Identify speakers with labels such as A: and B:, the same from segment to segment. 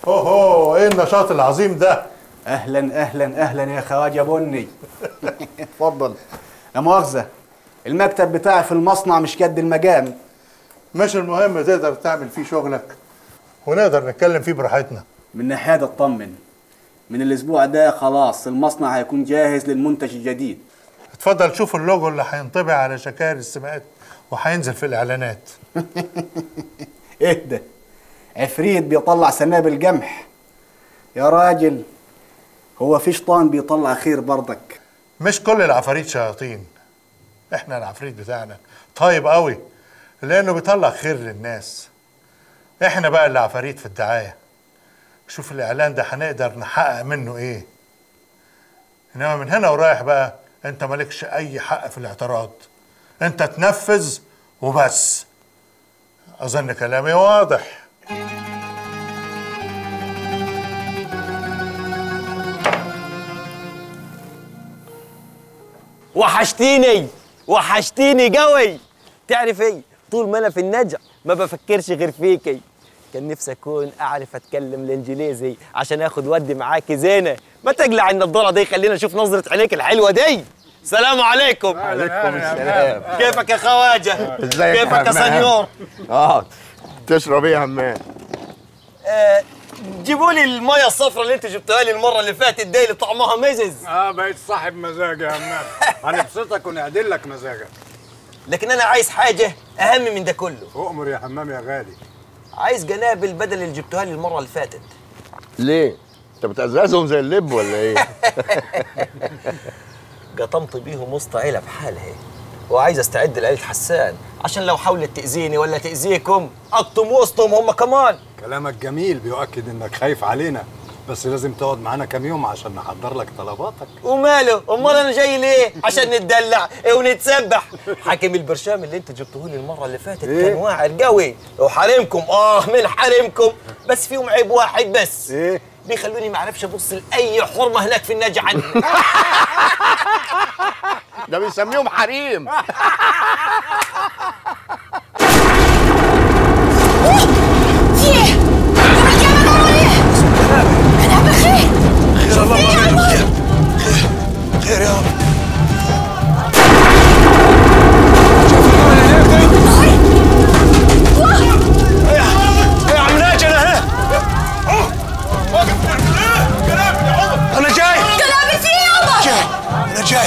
A: اوه ايه النشاط العظيم ده
B: اهلا اهلا اهلا يا خواجه بني اتفضل لا مؤاخذه المكتب بتاعي في المصنع مش قد المقام
A: مش المهم تقدر تعمل فيه شغلك ونقدر نتكلم فيه براحتنا
B: من ناحيه اطمن من الاسبوع ده خلاص المصنع هيكون جاهز للمنتج الجديد
A: اتفضل شوف اللوجو اللي هينطبع على شكاير السماءات وهينزل في الاعلانات
B: ايه ده عفريت بيطلع سنابل قمح يا راجل هو في شيطان بيطلع خير برضك
A: مش كل العفاريت شياطين احنا العفريت بتاعنا طيب قوي لانه بيطلع خير للناس احنا بقى اللي عفاريت في الدعايه شوف الاعلان ده هنقدر نحقق منه ايه انما من هنا ورايح بقى انت مالكش اي حق في الاعتراض انت تنفذ وبس اظن كلامي واضح
C: وحشتيني وحشتيني قوي تعرف ايه طول ما انا في النجع ما بفكرش غير فيكي كان نفسي اكون اعرف اتكلم الانجليزي عشان اخد ودي معاكي زينه ما تقلع النضاره دي خلينا نشوف نظره عينيك الحلوه دي السلام عليكم
D: عليكم السلام
C: كيفك يا خواجه
D: ازيك يا
C: كيفك يا
D: همام؟
C: سنيور
D: اه تشرب ايه يا همام
C: آه، جيبوا لي الميه الصفراء اللي انتوا جبتوها لي المره اللي فاتت دي اللي طعمها مزز
E: اه بقيت صاحب مزاج يا همام هنبسطك ونعدل لك مزاجك
C: لكن انا عايز حاجه اهم من ده كله
E: اؤمر يا همام يا غالي
C: عايز جنابل بدل اللي جبتوها لي المره اللي فاتت
D: ليه انت بتعززهم زي اللب ولا ايه
C: قطمت بيهم وسط عيله بحالها وعايز استعد لعيله حسان عشان لو حاولت تاذيني ولا تاذيكم اقطم وسطهم هم كمان
E: كلامك جميل بيؤكد انك خايف علينا بس لازم تقعد معانا كام يوم عشان نحضر لك طلباتك
C: وماله امال انا جاي ليه عشان نتدلع ونتسبح حاكم البرشام اللي انت جبته لي المره اللي فاتت
E: إيه؟
C: كان واعر قوي وحرمكم اه من حرمكم بس فيهم عيب واحد بس
E: ايه
C: بيخلوني ما اعرفش ابص لاي حرمه هناك في النجع عني
D: ده بيسميهم حريم
F: في ايه؟ عملت يا ماما ايه؟ انا بخير خير الله خير
G: خير يا رب
F: يا عم ناجي انا هنا
G: انا جاي
F: كلامي في ايه يابا؟
G: جاي انا جاي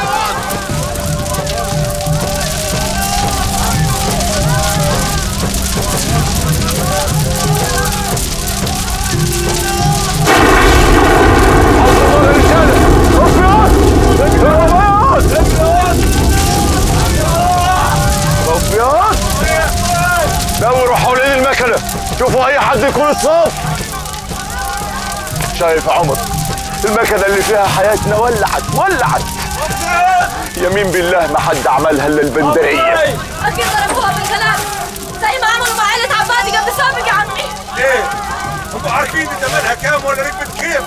D: رفيات دوروا حوالين المكنه شوفوا اي حد يكون اتصاب شايف يا عمر المكنه اللي فيها حياتنا ولعت ولعت يمين بالله ما حد عملها الا البندريه
F: اكيد ضربوها بالكلام زي ما عملوا مع عيلة عبادي قبل سابق يا عمي
G: ليه؟ انتوا عارفين دي ثمنها كام ولا ركبت كيف؟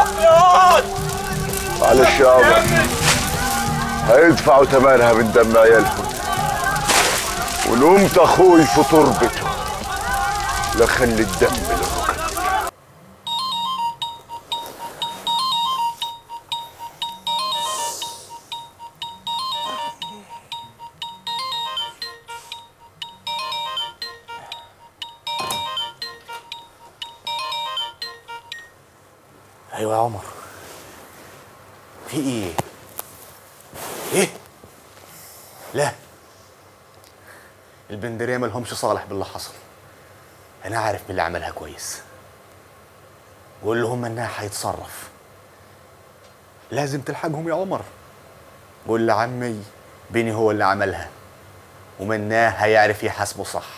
D: معلش يا عمر هيدفعوا ثمنها من دم عيالهم ولومت اخوي في تربته لخلي الدم للركب
B: ايوه يا عمر في ايه ايه لا البندريه مالهمش صالح باللي حصل انا عارف مين اللي عملها كويس قول لهم انها هيتصرف لازم تلحقهم يا عمر قول لعمي بيني هو اللي عملها ومناه هيعرف يحاسبه صح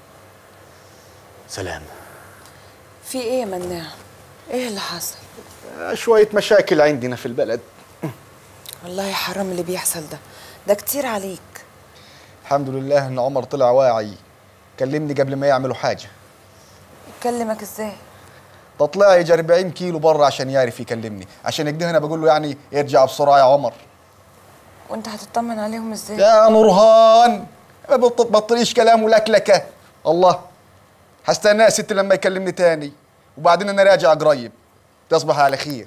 B: سلام
H: في ايه يا مناع ايه اللي حصل
B: شوية مشاكل عندنا في البلد
H: والله حرام اللي بيحصل ده ده كتير عليك
I: الحمد لله ان عمر طلع واعي كلمني قبل ما يعملوا حاجه
H: يكلمك ازاي
I: ده طلع يجي 40 كيلو بره عشان يعرف يكلمني عشان كده انا بقول له يعني ارجع بسرعه يا عمر
H: وانت هتطمن عليهم ازاي
I: يا نورهان ما بط- بطليش كلام ولكلكه الله هستناه يا ست لما يكلمني تاني وبعدين انا راجع قريب تصبح على خير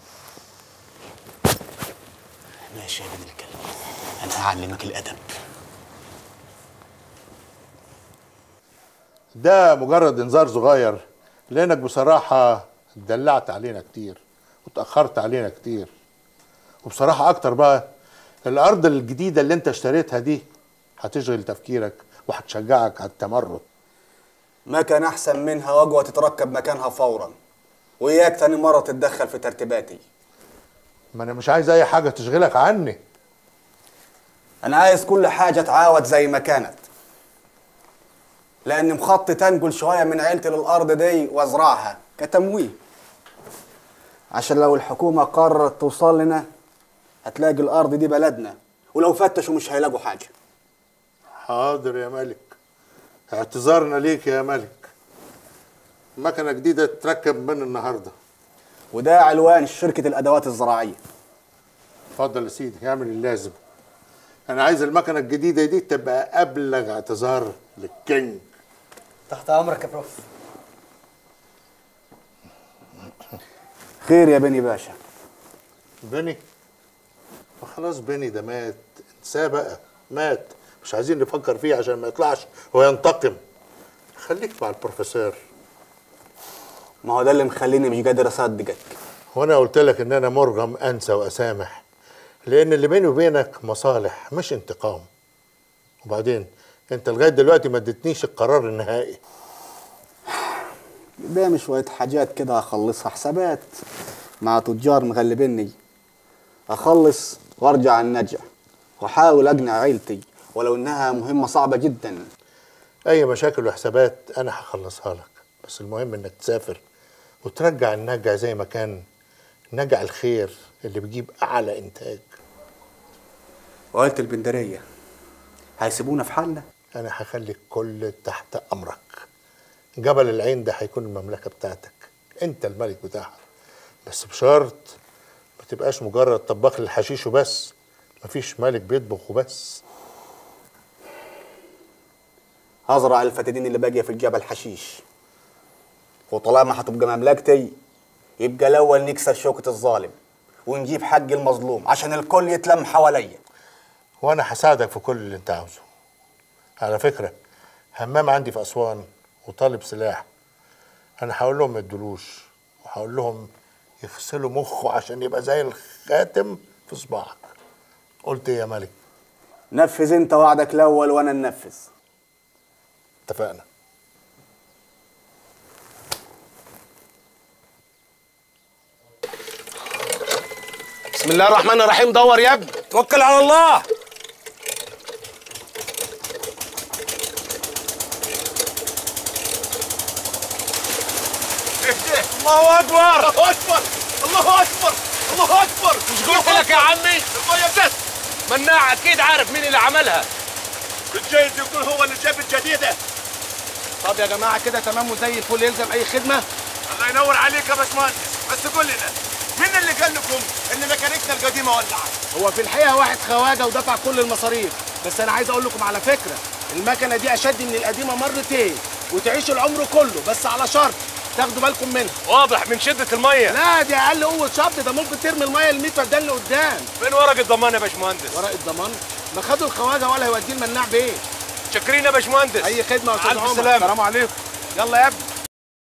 B: ماشي يا ابن الكلب انا هعلمك الادب
A: ده مجرد انذار صغير لانك بصراحه اتدلعت علينا كتير وتاخرت علينا كتير وبصراحه اكتر بقى الارض الجديده اللي انت اشتريتها دي هتشغل تفكيرك وهتشجعك على التمرد
J: ما كان احسن منها وجوه تتركب مكانها فورا وإياك تاني مرة تتدخل في ترتيباتي
A: ما انا مش عايز اي حاجه تشغلك عني
J: أنا عايز كل حاجة تعاود زي ما كانت لأني مخطط أنقل شوية من عيلتي للأرض دي وأزرعها كتمويه عشان لو الحكومة قررت توصل لنا هتلاقي الأرض دي بلدنا ولو فتشوا مش هيلاقوا حاجة
A: حاضر يا ملك اعتذارنا ليك يا ملك مكنه جديده تركب من النهارده
J: وده عنوان شركة الأدوات الزراعية
A: اتفضل يا سيدي اعمل اللازم انا عايز المكنه الجديده دي تبقى ابلغ اعتذار للكينج
K: تحت امرك يا بروف
J: خير يا بني باشا
A: بني خلاص بني ده مات انساه بقى مات مش عايزين نفكر فيه عشان ما يطلعش وينتقم خليك مع البروفيسور
J: ما هو ده اللي مخليني مش قادر أصدقك
A: وانا قلت لك ان انا مرغم انسى واسامح لان اللي بيني وبينك مصالح مش انتقام وبعدين انت لغايه دلوقتي ما اديتنيش القرار النهائي
J: قدامي شوية حاجات كده أخلصها حسابات مع تجار مغلبيني أخلص وأرجع النجع وأحاول أقنع عيلتي ولو إنها مهمة صعبة جدا
A: اي مشاكل وحسابات انا هخلصها لك بس المهم انك تسافر وترجع النجع زي ما كان نجع الخير اللي بيجيب اعلى انتاج
J: وعيلة البندرية هيسيبونا في حالنا
A: انا هخلي الكل تحت امرك جبل العين ده هيكون المملكه بتاعتك انت الملك بتاعها بس بشرط ما تبقاش مجرد طباخ للحشيش وبس مفيش ملك بيطبخ وبس
J: هزرع الفتدين اللي باقية في الجبل حشيش وطالما هتبقى مملكتي يبقى الأول نكسر شوكة الظالم ونجيب حق المظلوم عشان الكل يتلم حواليا
A: وانا هساعدك في كل اللي انت عاوزه على فكره همام عندي في اسوان وطالب سلاح انا هقول لهم ما يدولوش وهقول لهم يغسلوا مخه عشان يبقى زي الخاتم في صباعك قلت ايه يا ملك
J: نفذ انت وعدك الأول وأنا ننفذ
A: اتفقنا
L: بسم الله الرحمن الرحيم دور يا ابني توكل على الله الله اكبر الله اكبر الله اكبر الله اكبر مش قلت لك يا عمي الميه بس مناع اكيد عارف مين اللي عملها
G: الجيد يكون هو اللي جاب الجديده
L: طب يا جماعه كده تمام وزي الفل يلزم اي خدمه
G: الله ينور عليك يا باشمهندس بس قول لنا مين اللي قال لكم ان ميكانيكنا القديمه ولعت
L: هو في الحقيقه واحد خواجه ودفع كل المصاريف بس انا عايز اقول لكم على فكره المكنه دي اشد من القديمه مرتين وتعيش العمر كله بس على شرط تاخدوا بالكم منها
G: واضح من شده الميه
L: لا دي اقل قوه شط ده ممكن ترمي الميه ال 100 فدان لقدام
G: فين ورق الضمان يا باشمهندس
L: ورق الضمان ما خدوا الخواجه ولا هيوديه المناع بايه
G: شاكرين يا باشمهندس
L: اي خدمه يا استاذ
G: ألف
L: عمر
G: سلامة.
L: السلام عليكم يلا يا ابني